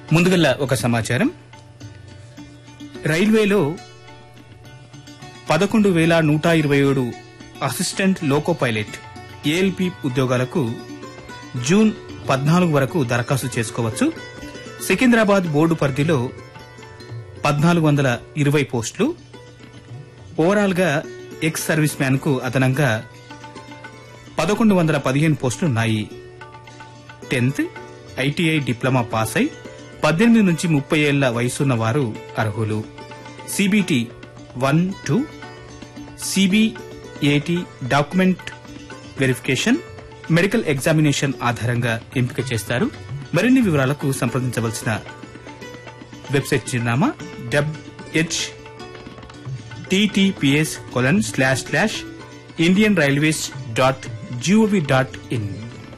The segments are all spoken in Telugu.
ముందుగల్లా ఒక సమాచారం రైల్వేలో పదకొండు వేల నూట ఇరవై ఏడు అసిస్టెంట్ లోకో పైలట్ ఏఎల్పి ఉద్యోగాలకు జూన్ పద్నాలుగు వరకు దరఖాస్తు చేసుకోవచ్చు సికింద్రాబాద్ బోర్డు పరిధిలో పద్నాలుగు వందల ఇరవై పోస్టులు ఓవరాల్ గా ఎక్స్ సర్వీస్ మ్యాన్ కు అదనంగా పదకొండు వందల పదిహేను పోస్టులున్నాయి టెన్త్ ఐటీఐ డిప్లొమా పాస్ అయి పద్దెనిమిది నుంచి ముప్పై ఏళ్ల వయసున్న వారు అర్హులు CBT one two CBAT document verification medical examination ఆధారంగా ఎంపిక చేస్తారు మరిన్ని వివరాలకు సంప్రదించవలసిన వెబ్సైట్ చిరునామా https colon slash slash Indian railways dot gov dot in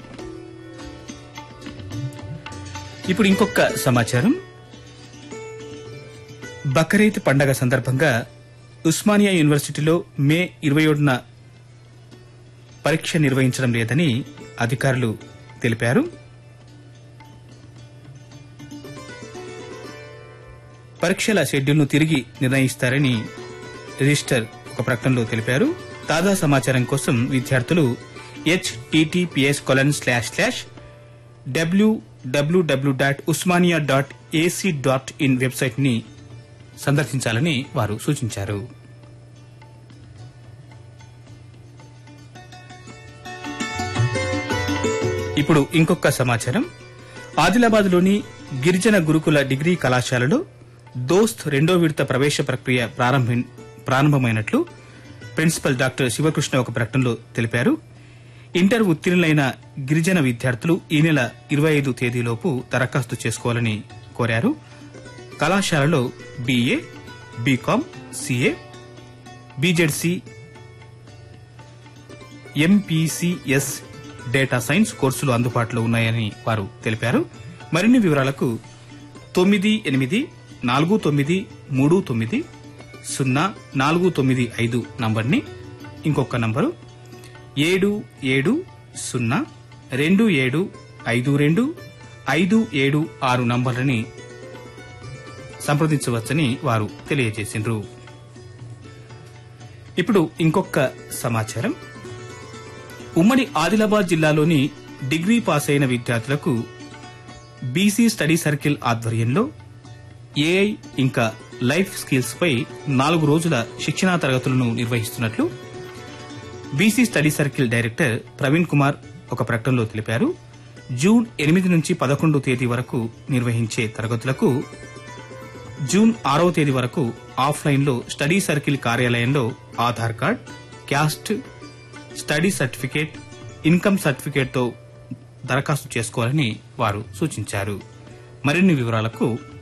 ఇప్పుడు ఇంకొక సమాచారం బక్రీద్ పండగ సందర్భంగా ఉస్మానియా యూనివర్సిటీలో మే ఇరవై ఏడున పరీక్ష నిర్వహించడం లేదని అధికారులు తెలిపారు పరీక్షల షెడ్యూల్ను తిరిగి నిర్ణయిస్తారని రిజిస్టర్ ఒక ప్రకటనలో తెలిపారు తాజా సమాచారం కోసం విద్యార్థులు హెచ్టిటిపిఎస్ కొలన్ స్లాష్ స్లాష్ డబ్ల్యూడబ్ల్యూడబ్ల్యూ dot Osmania dot AC dot in website ని సందర్శించాలని వారు సూచించారు ఇప్పుడు ఇంకొక సమాచారం ఆదిలాబాద్లోని గిరిజన గురుకుల డిగ్రీ కళాశాలలో దోస్త్ రెండో విడత ప్రవేశ ప్రక్రియ ప్రారంభి- ప్రారంభమైనట్లు ప్రిన్సిపల్ డాక్టర్ శివకృష్ణ ఒక ప్రకటనలో తెలిపారు ఇంటర్ ఉత్తీర్ణులైన గిరిజన విద్యార్థులు ఈ నెల ఇరవై ఐదు తేదీలోపు దరఖాస్తు చేసుకోవాలని కోరారు కళాశాలలో BA BCom CA BZC MPCs data science కోర్సులు అందుబాటులో ఉన్నాయని వారు తెలిపారు మరిన్ని వివరాలకు తొమ్మిది ఎనిమిది నాలుగు తొమ్మిది మూడు తొమ్మిది సున్నా నాలుగు తొమ్మిది ఐదు నంబర్ని ఇంకొక నంబరు ఏడు ఏడు సున్నా రెండు ఏడు ఐదు రెండు ఐదు ఏడు ఆరు నంబర్లని సంప్రదించవచ్చని వారు తెలియజేసిండ్రు ఇప్పుడు ఇంకొక సమాచారం ఉమ్మడి ఆదిలాబాద్ జిల్లాలోని డిగ్రీ పాస్ అయిన విద్యార్థులకు బీసీ స్టడీ సర్కిల్ ఆధ్వర్యంలో ఏఐ ఇంకా లైఫ్ స్కిల్స్ పై నాలుగు రోజుల శిక్షణా తరగతులను నిర్వహిస్తున్నట్లు BC study circle director Praveen Kumar ఒక ప్రకటనలో తెలిపారు జూన్ ఎనిమిది నుంచి పదకొండు తేదీ వరకు నిర్వహించే తరగతులకు జూన్ ఆరవ తేదీ వరకు ఆఫ్లైన్లో స్టడీ సర్కిల్ కార్యాలయంలో Aadhaar card caste study certificate income సర్టిఫికేట్తో దరఖాస్తు చేసుకోవాలని వారు సూచించారు మరిన్ని వివరాలకు